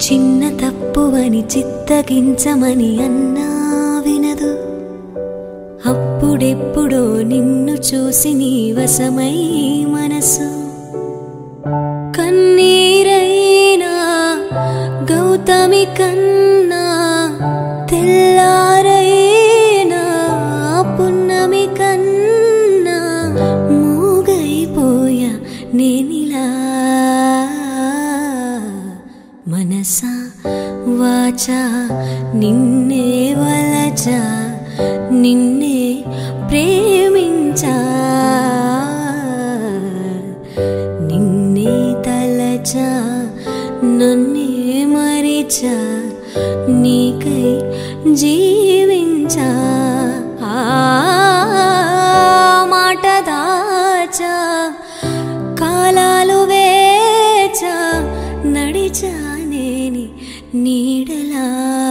చిన్న తప్పువని చిత్తగించమని అన్నా వినదు అప్పుడెప్పుడో నిన్ను చూసి నీ వశమై మనసు కన్నీరైనా గౌతమి కన్నా తెల్లారైనా పున్నమి కన్నా మూగైపోయా నేనిలా మనసా వాచా నిన్నే వలచా నిన్నే ప్రేమించా నిన్నే తలచా నన్నే మరిచా నీకై జీవించా ఆ మాట దాచా కాలాలు వేచా నడిచా నేని నీడలా